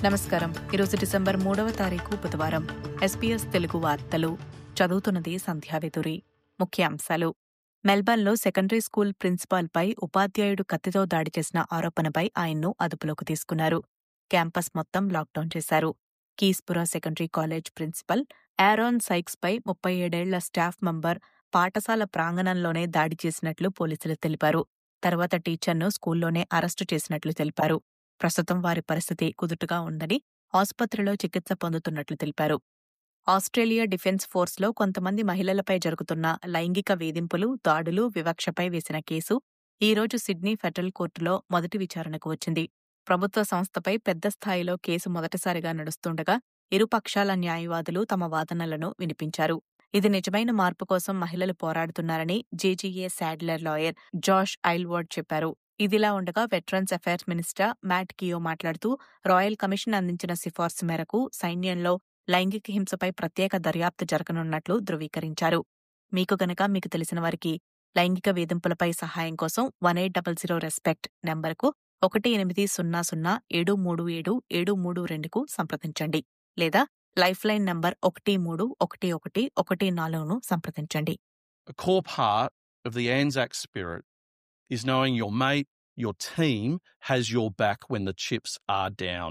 నమస్కారం ఈరోజు డిసెంబర్ మూడవ తారీఖు బుధవారం ఎస్పీఎస్ తెలుగు వార్తలు చదువుతున్నది సంధ్యావేదురి ముఖ్యాంశాలు మెల్బర్న్లో సెకండరీ స్కూల్ ప్రిన్సిపాల్పై ఉపాధ్యాయుడు కత్తితో దాడి చేసిన ఆరోపణపై ఆయన్ను అదుపులోకి తీసుకున్నారు క్యాంపస్ మొత్తం లాక్డౌన్ చేశారు Keysborough secondary college principal Aaron సైక్స్పై ముప్పై ఏడేళ్ల స్టాఫ్ మెంబర్ పాఠశాల ప్రాంగణంలోనే దాడి చేసినట్లు పోలీసులు తెలిపారు తర్వాత టీచర్ను స్కూల్లోనే అరెస్టు చేసినట్లు తెలిపారు ప్రస్తుతం వారి పరిస్థితి కుదుటుగా ఉందని ఆసుపత్రిలో చికిత్స పొందుతున్నట్లు తెలిపారు ఆస్ట్రేలియా డిఫెన్స్ ఫోర్స్లో కొంతమంది మహిళలపై జరుగుతున్న లైంగిక వేధింపులు దాడులు వివక్షపై వేసిన కేసు ఈ రోజు సిడ్నీ ఫెడరల్ కోర్టులో మొదటి విచారణకు వచ్చింది ప్రభుత్వ సంస్థపై పెద్ద స్థాయిలో కేసు మొదటిసారిగా నడుస్తుండగా ఇరు పక్షాల న్యాయవాదులు తమ వాదనలను వినిపించారు ఇది నిజమైన మార్పు కోసం మహిళలు పోరాడుతున్నారని JGA Saddler lawyer Josh Aylward చెప్పారు ఇదిలా ఉండగా veterans affairs minister Matt Keogh మాట్లాడుతూ రాయల్ కమిషన్ అందించిన సిఫార్సు మేరకు సైన్యంలో లైంగిక హింసపై ప్రత్యేక దర్యాప్తు జరగనున్నట్లు ధృవీకరించారు మీకు గనక మీకు తెలిసిన వారికి లైంగిక వేధింపులపై సహాయం కోసం one eight double zero respect నెంబర్కు ఒకటి ఎనిమిది సున్నా సున్నా ఏడు మూడు ఏడు ఏడు మూడు రెండుకు సంప్రదించండి లేదా లైఫ్ లైన్ నంబర్ ఒకటి మూడు ఒకటి ఒకటి ఒకటి నాలుగును సంప్రదించండి A core part of the Anzac spirit is knowing your mate, your team has your back when the chips are down.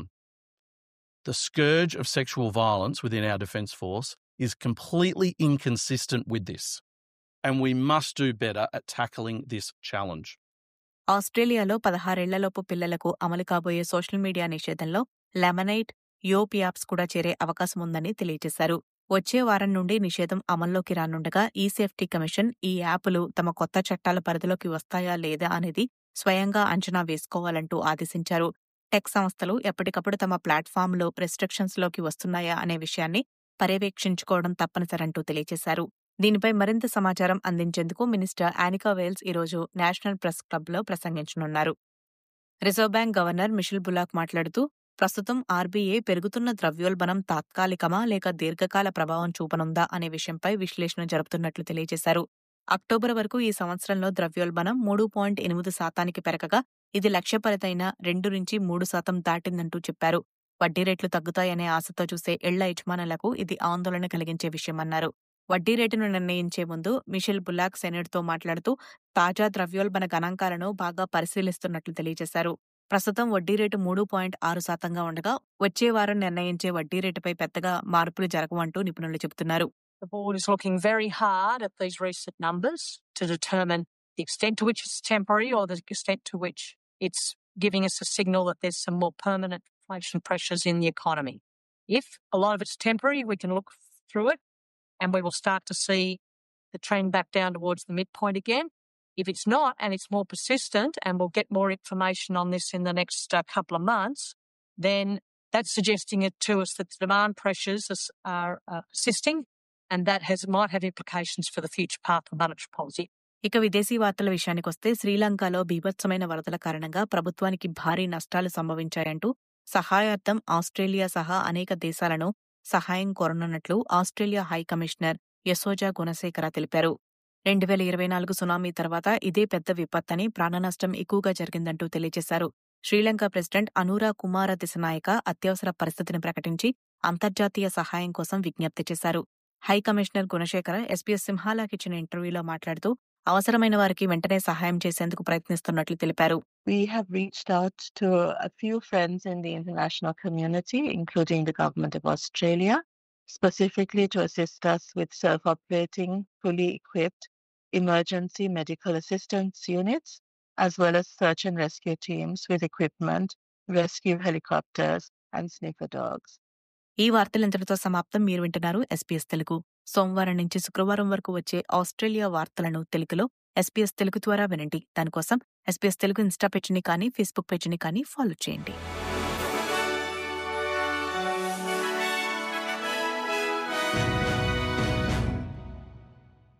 The scourge of sexual violence within our Defence Force is completely inconsistent with this, and we must do better at tackling this challenge. ఆస్ట్రేలియాలో పదహారేళ్లలోపు పిల్లలకు అమలు కాబోయే social media నిషేధంలో Lemon8 Yope apps కూడా చేరే అవకాశం ఉందని తెలియజేశారు వచ్చే వారం నుండి నిషేధం అమల్లోకి రానుండగా ఈ సేఫ్టీ కమిషన్ ఈ యాపులు తమ కొత్త చట్టాల పరిధిలోకి వస్తాయా లేదా అనేది స్వయంగా అంచనా వేసుకోవాలంటూ ఆదేశించారు టెక్ సంస్థలు ఎప్పటికప్పుడు తమ ప్లాట్ఫామ్లు రెస్ట్రిక్షన్స్లోకి వస్తున్నాయా అనే విషయాన్ని పర్యవేక్షించుకోవడం తప్పనిసరంటూ తెలియజేశారు దీనిపై మరింత సమాచారం అందించేందుకు మినిస్టర్ ఆనికా వేల్స్ ఈరోజు నేషనల్ ప్రెస్ క్లబ్లో ప్రసంగించనున్నారు reserve bank governor Michele Bullock మాట్లాడుతూ ప్రస్తుతం ఆర్బీఐ పెరుగుతున్న ద్రవ్యోల్బణం తాత్కాలికమా లేక దీర్ఘకాల ప్రభావం చూపనుందా అనే విషయంపై విశ్లేషణ జరుపుతున్నట్లు తెలియజేశారు అక్టోబర్ వరకు ఈ సంవత్సరంలో ద్రవ్యోల్బణం మూడు పాయింట్ ఎనిమిది శాతానికి పెరగగా ఇది లక్ష్యపరితైన రెండు నుంచి మూడు శాతం దాటిందంటూ చెప్పారు వడ్డీ రేట్లు తగ్గుతాయనే ఆశతో చూసే ఇళ్ల యజమానులకు ఇది ఆందోళన కలిగించే విషయమన్నారు వడ్డీ రేటును నిర్ణయించే ముందు మిషెల్ బులాక్ సెనేట్తో మాట్లాడుతూ తాజా ద్రవ్యోల్బణ గణాంకాలను బాగా పరిశీలిస్తున్నట్లు తెలియజేశారు ప్రస్తుతం వడ్డీ రేటు మూడు పాయింట్ ఆరు శాతంగా ఉండగా వచ్చే వారం నిర్ణయించే వడ్డీ రేటుపై పెద్దగా మార్పులు జరగవంటూ నిపుణులు చెబుతున్నారు The board is looking very hard at these recent numbers to determine the extent to which it's temporary or the extent to which it's giving us a signal that there's some more permanent inflation pressures in the economy. If a lot of it's temporary, we can look through it and we will start to see the trend back down towards the midpoint again. If it's not and it's more persistent, and we'll get more information on this in the next uh, couple of months, then that's suggesting it to us that the demand pressures are, are uh, persisting and that has might have implications for the future path of monetary policy. ఇక విదేశీ వార్తల విషయానికొస్తే శ్రీలంకలో బీభత్సమైన వరదల కారణంగా ప్రభుత్వానికి భారీ నష్టాలు సంభవించాయంటూ సహాయార్థం ఆస్ట్రేలియా సహా అనేక దేశాలను సహాయం కోరనున్నట్లు Australia high commissioner Yasoja Gunasekera తెలిపారు రెండు వేల ఇరవై నాలుగు సునామీ తర్వాత ఇదే పెద్ద విపత్తని ప్రాణనష్టం ఎక్కువగా జరిగిందంటూ తెలియజేశారు శ్రీలంక ప్రెసిడెంట్ అనూరా కుమార దిశనాయక అత్యవసర పరిస్థితిని ప్రకటించి అంతర్జాతీయ సహాయం కోసం విజ్ఞప్తి చేశారు హై కమిషనర్ గుణశేఖర ఎస్పీఎస్ సింహాలాకిచ్చిన ఇంటర్వ్యూలో మాట్లాడుతూ అవసరమైన వారికి వెంటనే సహాయం చేసేందుకు ప్రయత్నిస్తున్నట్లు తెలిపారు We have reached out to a few friends in the international community, including the Government of Australia, specifically to assist us with self operating, fully equipped emergency medical assistance units, as well as search and rescue teams with equipment, rescue helicopters, and sniffer dogs. ఈ వార్తలు ఇంతటితో సమాప్తం మీరు వింటున్నారు SPS Telugu సోమవారం నుంచి శుక్రవారం వరకు వచ్చే ఆస్ట్రేలియా వార్తలను తెలుగులో ఎస్పీఎస్ తెలుగు ద్వారా వినండి దానికోసం ఎస్పీఎస్ తెలుగు ఇన్స్టా పేజీని కానీ ఫేస్బుక్ పేజీని కానీ ఫాలో చేయండి